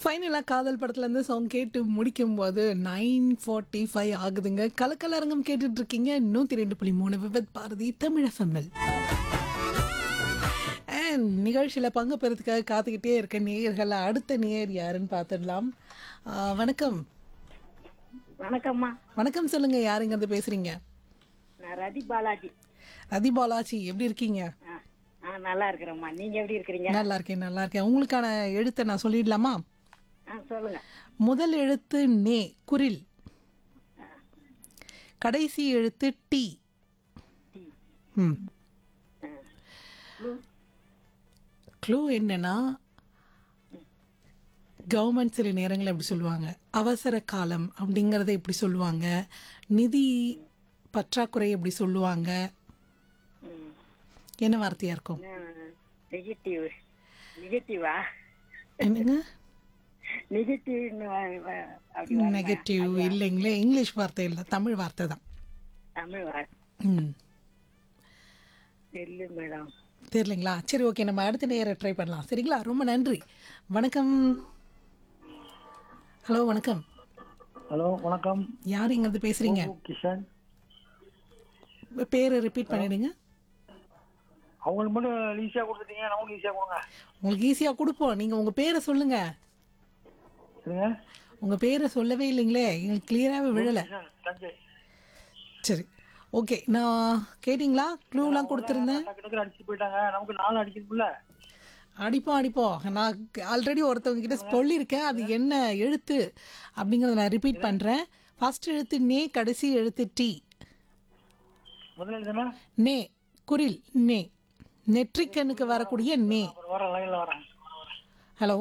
ஃபைனலாக காதல் படத்துலேருந்து சாங் கேட்டு முடிக்கும்போது நைன் ஃபார்ட்டி ஃபைவ் ஆகுதுங்க கலக்கலரங்கம் கேட்டுட்டு இருக்கீங்க நூற்றி ரெண்டு புள்ளி மூணு விபத் பாரதி தமிழ் எஃப்எம்எல் அண்ட் நிகழ்ச்சியில் பங்கு பெறதுக்காக காத்துக்கிட்டே இருக்க நேயர்கள் அடுத்த நேயர் யாருன்னு பார்த்துடலாம் ஆ, வணக்கம் வணக்கம்மா வணக்கம் சொல்லுங்க யாருங்கிறது பேசுறீங்க நான் ரதி பாலாஜி ரதி பாலாஜி எப்படி இருக்கீங்க ஆ ஆ நல்லா இருக்கிறேம்மா நீங்க எப்படி இருக்கிறீங்க நல்லா இருக்கேன் நல்லா இருக்கேன் உங்களுக்கான எழுத்தை நான் சொல்லிடலாமா ஆ சொல்லுங்க முதல் எழுத்து நே குரில் கடைசி எழுத்து டி ம் க்ளூ என்னன்னா கவர்மெண்ட் சில நேரங்களில் எப்படி சொல்லுவாங்க அவசர காலம் அப்படிங்கிறத எப்படி சொல்லுவாங்க நிதி பற்றாக்குறை எப்படி சொல்லுவாங்க என்ன வார்த்தையா இருக்கும் நெகட்டிவ் நெகட்டிவா என்னங்க நெகட்டிவ்னு அப்படி வர- நெகட்டிவ் இல்லைங்களே இங்கிலீஷ் வார்த்தை இல்லை தமிழ் வார்த்தை தான் தமிழ் வா ம் நெல்லு மேடம் தெரியலைங்களா சரி ஓகே நம்ம அடுத்த நேரம் ட்ரை பண்ணலாம் சரிங்களா ரொம்ப நன்றி வணக்கம் ஹலோ வணக்கம் ஹலோ வணக்கம் யார் இங்கேருந்து பேசுகிறீங்க ஓ, கிஷன் பேரை ரிப்பீட் பண்ணிடுங்க அவங்களுக்கு மட்டும் ஈஸியாக கொடுத்துட்டீங்க நமக்கு ஈஸியாக கொடுங்க உங்களுக்கு ஈஸியாக கொடுப்போம் நீங்கள் உங்கள் பேரை சொல்லுங்கள் சரிங்க உங்கள் பேரை சொல்லவே இல்லைங்களே எங்களுக்கு கிளியராகவே விழலை கிஷன் தஞ்சை சரி ஓகே நான் கேட்டிங்களா க்ளூலாம் கொடுத்துருந்தேன் டக்கு டக்குனு அடிச்சு போயிட்டாங்க நமக்கு நாலு அடிக்கணும்ல அடிப்போம் அடிப்போம் நான் ஆல்ரெடி ஒருத்தவங்க கிட்ட சொல்லியிருக்கேன் அது என்ன எழுத்து அப்படிங்கிறத நான் ரிப்பீட் பண்ணுறேன் ஃபர்ஸ்ட் எழுத்து நே கடைசி எழுத்து டி முதல்ல எழுதுனா நே குரில் நே நெற்றிக்கண்ணுக்கு வரக்கூடிய நே அப்புறம் வரேன் லைனில் வரேன் ஹலோ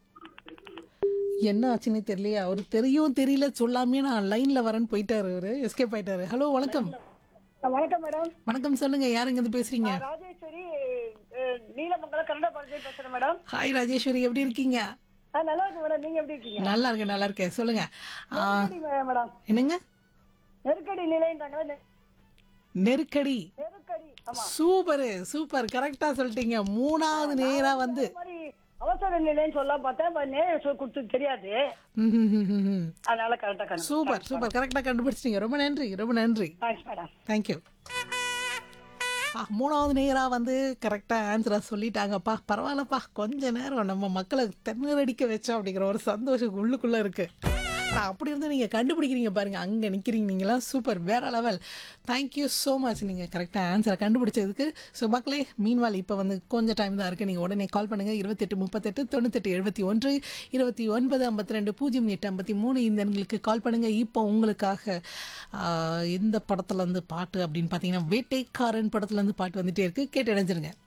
என்ன ஆச்சுன்னு தெரியலையா அவர் தெரியும் தெரியல சொல்லாமே நான் லைனில் வரேன்னு போயிட்டாரு அவரு எஸ்கேப் ஆயிட்டாரு ஹலோ வணக்கம் வணக்கம் மேடம் வணக்கம் சொல்லுங்க யாருங்க இருந்து பேசுறீங்க ராஜேஸ்வரி நீலமங்கலம் கன்னட பாரதி பேசுறேன் மேடம் ஹாய் ராஜேஸ்வரி எப்படி இருக்கீங்க நல்லா இருக்கு மேடம் நீங்க எப்படி இருக்கீங்க நல்லா இருக்கேன் நல்லா இருக்கேன் சொல்லுங்க ஆ, மேடம் என்னங்க நெருக்கடி நிலைன்றாங்களா நெருக்கடி நெருக்கடி சூப்பர் சூப்பர் கரெக்டா சொல்லிட்டீங்க மூணாவது நேரா வந்து இந்த மாதிரி அவசர நிலைன்னு சொல்ல பார்த்தா இப்ப நேரம் சொல் கொடுத்து தெரியாது ம், ம், ம், ம், ம். அதனால கரெக்டா கணக்கு சூப்பர் சூப்பர் கரெக்டா கண்டுபிடிச்சிட்டீங்க ரொம்ப நன்றி ரொம்ப நன்றி தேங்க்ஸ் மேடம் தேங்க்யூ ஆ மூணாவது நேராக வந்து கரெக்டாக ஆன்சராக சொல்லிட்டாங்கப்பா பரவாயில்லப்பா கொஞ்ச நேரம் நம்ம மக்களை தென்னடிக்க வச்சோம் அப்படிங்கிற ஒரு சந்தோஷம் உள்ளுக்குள்ளே இருக்குது ஆனால் அப்படி இருந்து நீங்கள் கண்டுபிடிக்கிறீங்க பாருங்கள் அங்கே நிற்கிறீங்க நீங்களாம் சூப்பர் வேற லெவல் தேங்க்யூ ஸோ மச் நீங்கள் கரெக்டாக ஆன்சரை கண்டுபிடிச்சதுக்கு ஸோ மக்களே மீன்வால் இப்போ வந்து கொஞ்சம் டைம் தான் இருக்குது நீங்கள் உடனே கால் பண்ணுங்கள் இருபத்தெட்டு முப்பத்தெட்டு தொண்ணூத்தெட்டு எழுபத்தி ஒன்று இருபத்தி ஒன்பது ஐம்பத்தி ரெண்டு பூஜ்ஜியம் எட்டு ஐம்பத்தி மூணு இந்த எண்களுக்கு கால் பண்ணுங்கள் இப்போ உங்களுக்காக ஆஹ், எந்த படத்துலேருந்து பாட்டு அப்படின்னு பார்த்தீங்கன்னா வேட்டைக்காரன் படத்துலேருந்து பாட்டு வந்துட்டே இருக்குது கேட்டு இணைஞ்சிருங்க